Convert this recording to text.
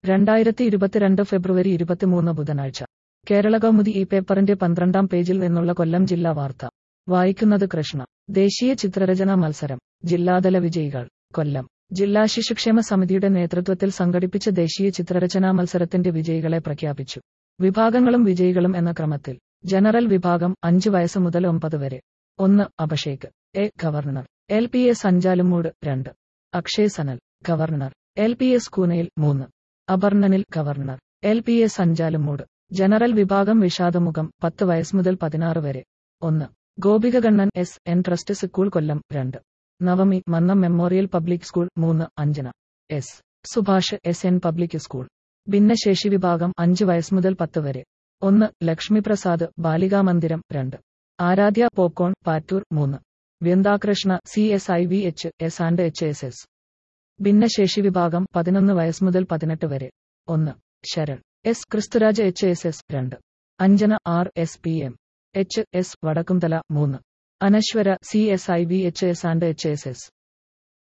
രണ്ടായിരത്തി ഇരുപത്തിരണ്ട് ഫെബ്രുവരി ഇരുപത്തിമൂന്ന് ബുധനാഴ്ച കേരള കൗമുദി ഈ പേപ്പറിന്റെ പന്ത്രണ്ടാം പേജിൽ നിന്നുള്ള കൊല്ലം ജില്ലാ വാർത്ത വായിക്കുന്നത് കൃഷ്ണ ദേശീയ ചിത്രരചനാ മത്സരം ജില്ലാതല വിജയികൾ കൊല്ലം ജില്ലാ ശിശുക്ഷേമ സമിതിയുടെ നേതൃത്വത്തിൽ സംഘടിപ്പിച്ച ദേശീയ ചിത്രരചനാ മത്സരത്തിന്റെ വിജയികളെ പ്രഖ്യാപിച്ചു വിഭാഗങ്ങളും വിജയികളും എന്ന ക്രമത്തിൽ ജനറൽ വിഭാഗം അഞ്ച് വയസ്സ് മുതൽ ഒമ്പത് വരെ ഒന്ന് Abhishek A government L P S Anchalumoodu രണ്ട് Akshay Sanal government L P S കൂനയിൽ മൂന്ന് അപർണനിൽ government L P S Anchalumoodu general വിഭാഗം വിഷാദമുഖം പത്ത് വയസ്സ് മുതൽ പതിനാറ് വരെ ഒന്ന് Gopika Kannan S N trust school Kollam രണ്ട് Navami Mannam memorial public school മൂന്ന് Anjana S Subhash S N public school ഭിന്നശേഷി വിഭാഗം അഞ്ച് വയസ്സ് മുതൽ പത്ത് വരെ ഒന്ന് ലക്ഷ്മി പ്രസാദ് ബാലികാ മന്ദിരം രണ്ട് ആരാധ്യ പോപ്കോൺ പാറ്റൂർ മൂന്ന് Vyanthakrishna C S I V H S and H S S ഭിന്നശേഷി വിഭാഗം പതിനൊന്ന് വയസ്സ് മുതൽ പതിനെട്ട് വരെ ഒന്ന് Sharan S Kristhuraj H S S രണ്ട് Anjana R S P M H S Vadakkumthala മൂന്ന് Anaswara C S I V H S and H S S